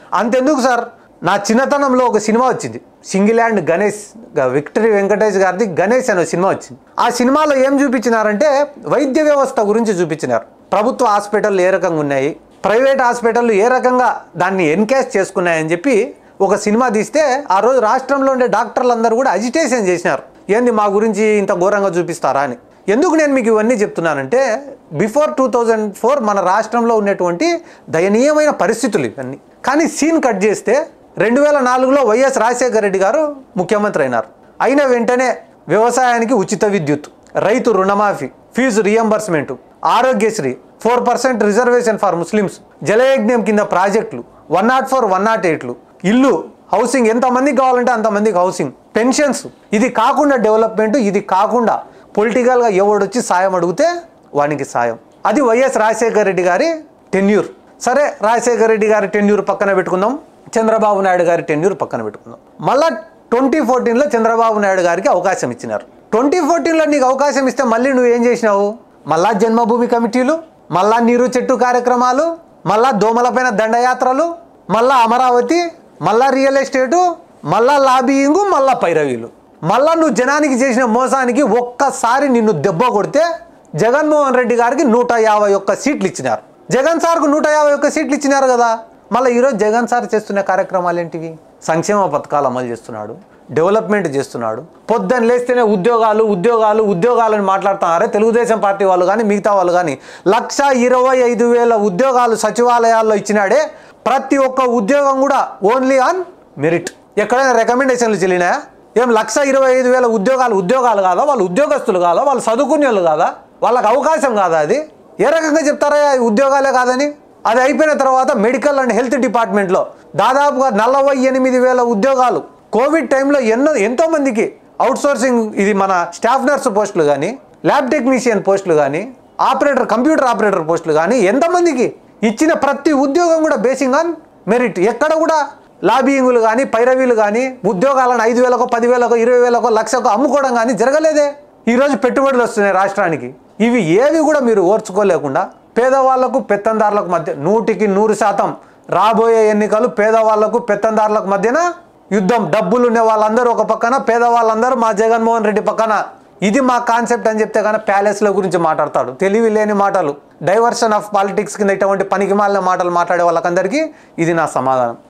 అంతెందుకు సార్ నా చిన్నతనంలో ఒక సినిమా వచ్చింది సింగిల్ హ్యాండ్ గణేష్ గ- విక్టరీ వెంకటేష్ గారిది గణేష్ అనే సినిమా వచ్చింది ఆ సినిమాలో ఏం చూపించినారంటే వైద్య వ్యవస్థ గురించి చూపించినారు ప్రభుత్వ హాస్పిటల్ ఏ రకంగా ఉన్నాయి ప్రైవేట్ హాస్పిటల్ ఏ రకంగా దాన్ని ఎన్కేస్ చేసుకున్నాయని చెప్పి ఒక సినిమా తీస్తే ఆ రోజు రాష్ట్రంలో ఉండే డాక్టర్లు అందరూ కూడా అజిటేషన్ చేసినారు ఏంది మా గురించి ఇంత ఘోరంగా చూపిస్తారా అని ఎందుకు నేను మీకు ఇవన్నీ చెప్తున్నానంటే బిఫోర్ టూ థౌజండ్ ఫోర్ మన రాష్ట్రంలో ఉన్నటువంటి దయనీయమైన పరిస్థితులు ఇవన్నీ కానీ సీన్ కట్ చేస్తే రెండు వేల నాలుగులో వైఎస్ రాజశేఖర రెడ్డి గారు ముఖ్యమంత్రి అయినారు అయిన వెంటనే వ్యవసాయానికి ఉచిత విద్యుత్ రైతు రుణమాఫీ fee reimbursement Aarogyasri four percent reservation for Muslims Jalayagnam కింద ప్రాజెక్టులు one not four one not ఎయిట్లు ఇల్లు హౌసింగ్ ఎంతమందికి కావాలంటే అంతమందికి హౌసింగ్ పెన్షన్స్ ఇది కాకుండా డెవలప్మెంట్ ఇది కాకుండా పొలిటికల్గా ఎవడొచ్చి సాయం అడిగితే వానికి సాయం అది వైఎస్ రాజశేఖర రెడ్డి గారి టెన్యూర్ సరే రాజశేఖర రెడ్డి గారి టెన్యూర్ పక్కన పెట్టుకుందాం చంద్రబాబు నాయుడు గారి టెన్యూర్ పక్కన పెట్టుకుందాం మళ్ళా ట్వంటీ ఫోర్టీన్లో చంద్రబాబు నాయుడు గారికి అవకాశం ఇచ్చినారు ట్వంటీ ఫోర్టీన్లో నీకు అవకాశం ఇస్తే మళ్ళీ నువ్వు ఏం చేసినావు మళ్ళా జన్మభూమి కమిటీలు మళ్ళా నీరు చెట్టు కార్యక్రమాలు మళ్ళా దోమలపైన దండయాత్రలు మళ్ళా అమరావతి మళ్ళా రియల్ ఎస్టేటు మళ్ళా లాబీయింగ్ మళ్ళా పైరవీలు మళ్ళా నువ్వు జనానికి చేసిన మోసానికి ఒక్కసారి నిన్ను దెబ్బ కొడితే జగన్మోహన్ రెడ్డి గారికి నూట యాభై ఒక్క సీట్లు ఇచ్చినారు జగన్ సార్కు నూట యాభై ఒక్క సీట్లు ఇచ్చినారు కదా మళ్ళీ ఈరోజు జగన్ సార్ చేస్తున్న కార్యక్రమాలు ఏంటివి సంక్షేమ పథకాలు అమలు చేస్తున్నాడు డెవలప్మెంట్ చేస్తున్నాడు పొద్దున్న లేస్తేనే ఉద్యోగాలు ఉద్యోగాలు ఉద్యోగాలని మాట్లాడుతున్నారే తెలుగుదేశం పార్టీ వాళ్ళు కానీ మిగతా వాళ్ళు కానీ లక్ష ఇరవై ఐదు వేల ఉద్యోగాలు సచివాలయాల్లో ఇచ్చినాడే ప్రతి ఒక్క ఉద్యోగం కూడా ఓన్లీ ఆన్ మెరిట్ ఎక్కడైనా రికమెండేషన్లు చెల్లినాయా ఏం లక్ష ఇరవై ఐదు వేల ఉద్యోగాలు ఉద్యోగాలు కాదా వాళ్ళు ఉద్యోగస్తులు కాదా వాళ్ళు చదువుకునే వాళ్ళు కాదా వాళ్ళకి అవకాశం కాదా అది ఏ రకంగా చెప్తారా ఈ ఉద్యోగాలే కాదని అది అయిపోయిన తర్వాత మెడికల్ అండ్ హెల్త్ డిపార్ట్మెంట్లో దాదాపుగా నలభై ఎనిమిది వేల ఉద్యోగాలు కోవిడ్ టైంలో ఎన్నో ఎంతో మందికి అవుట్ సోర్సింగ్ ఇది మన స్టాఫ్ నర్స్ పోస్టులు కానీ ల్యాబ్ టెక్నీషియన్ పోస్టులు కానీ ఆపరేటర్ కంప్యూటర్ ఆపరేటర్ పోస్టులు కానీ ఎంతమందికి ఇచ్చిన ప్రతి ఉద్యోగం కూడా బేసింగ్ ఆన్ మెరిట్ ఎక్కడ కూడా లాబియింగులు కానీ పైరవీలు కానీ ఉద్యోగాలను ఐదు వేలకో పదివేలకో ఇరవై వేలకో లక్షకో అమ్ముకోవడం కానీ జరగలేదే ఈరోజు పెట్టుబడులు వస్తున్నాయి రాష్ట్రానికి ఇవి ఏవి కూడా మీరు ఓర్చుకోలేకుండా పేదవాళ్లకు పెత్తందారులకు మధ్య నూటికి నూరు శాతం రాబోయే ఎన్నికలు పేదవాళ్లకు పెత్తందారులకు మధ్యన యుద్ధం డబ్బులు ఉన్న వాళ్ళందరూ ఒక పక్కన పేదవాళ్ళందరూ మా జగన్మోహన్ రెడ్డి పక్కన ఇది మా కాన్సెప్ట్ అని చెప్తే కానీ ప్యాలెస్ల గురించి మాట్లాడతాడు తెలివి లేని మాటలు డైవర్షన్ ఆఫ్ పాలిటిక్స్ కింద ఇటువంటి పనికి మాలిన మాటలు మాట్లాడే వాళ్ళకందరికీ ఇది నా సమాధానం